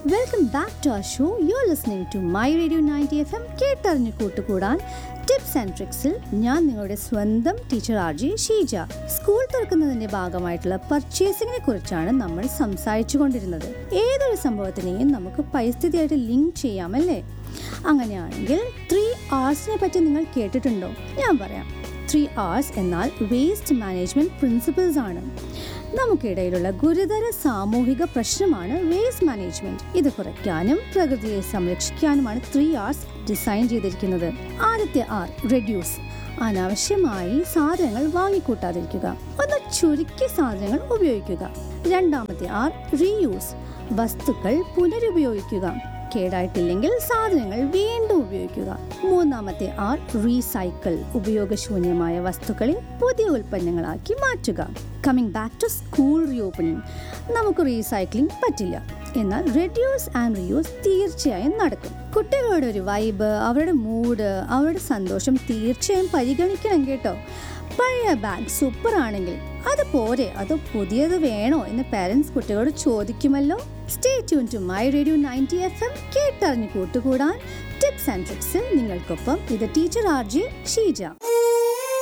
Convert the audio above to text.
welcome back to our show you are listening to my radio ninety F M കേട്ടറിഞ്ഞ് കൂട്ടുകൂടാൻ tips and ട്രിക്സിൽ ഞാൻ നിങ്ങളുടെ സ്വന്തം teacher R G Sheeja school തുറക്കുന്നതിന്റെ ഭാഗമായിട്ടുള്ള പർച്ചേസിങ്ങിനെ കുറിച്ചാണ് നമ്മൾ സംസാരിച്ചു കൊണ്ടിരുന്നത് ഏതൊരു സംഭവത്തിനെയും നമുക്ക് പരിസ്ഥിതിയായിട്ട് ലിങ്ക് ചെയ്യാമല്ലേ അങ്ങനെയാണെങ്കിൽ ത്രീ ആർസിനെ പറ്റി നിങ്ങൾ കേട്ടിട്ടുണ്ടോ ഞാൻ പറയാം ത്രീ ആർസ് എന്നാൽ വേസ്റ്റ് മാനേജ്മെന്റ് പ്രിൻസിപ്പിൾസ് ആണ് നമുക്കിടയിലുള്ള ഗുരുതര സാമൂഹിക പ്രശ്നമാണ് വേസ്റ്റ് മാനേജ്മെന്റ് ഇത് കുറയ്ക്കാനും പ്രകൃതിയെ സംരക്ഷിക്കാനുമാണ് ത്രീ ആർസ് ഡിസൈൻ ചെയ്തിരിക്കുന്നത് ആദ്യത്തെ ആർ റെഡ്യൂസ് അനാവശ്യമായി സാധനങ്ങൾ വാങ്ങിക്കൂട്ടാതിരിക്കുക ഒന്ന് ചുരുക്കിയ സാധനങ്ങൾ ഉപയോഗിക്കുക രണ്ടാമത്തെ ആർ റീയൂസ് വസ്തുക്കൾ പുനരുപയോഗിക്കുക കേടായിട്ടില്ലെങ്കിൽ സാധനങ്ങൾ വീണ്ടും ഉപയോഗിക്കുക മൂന്നാമത്തെ ആർ റീസൈക്കിൾ ഉപയോഗശൂന്യമായ വസ്തുക്കളെ പുതിയ ഉൽപ്പന്നങ്ങളാക്കി മാറ്റുക coming back to school reopening നമുക്ക് റീസൈക്ലിംഗ് പറ്റില്ല എന്നാൽ റെഡ്യൂസ് ആൻഡ് റീയൂസ് തീർച്ചയായും നടക്കും കുട്ടികളുടെ ഒരു വൈബ് അവരുടെ മൂഡ് അവരുടെ സന്തോഷം തീർച്ചയായും പരിഗണിക്കണം കേട്ടോ പഴയ ബാഗ് സൂപ്പർ ആണെങ്കിൽ അത് പോരെ അതോ പുതിയത് വേണോ എന്ന് പാരൻസ് കുട്ടികളോട് ചോദിക്കുമല്ലോ stay tune to my radio ninety F M കേട്ടറിഞ്ഞ് കൂട്ടുകൂടാൻ ടിപ്സ് ആൻഡ് ട്രിക്സിൽ നിങ്ങൾക്കൊപ്പം ഇത് ടീച്ചർ ആർ ജെ ഷീജ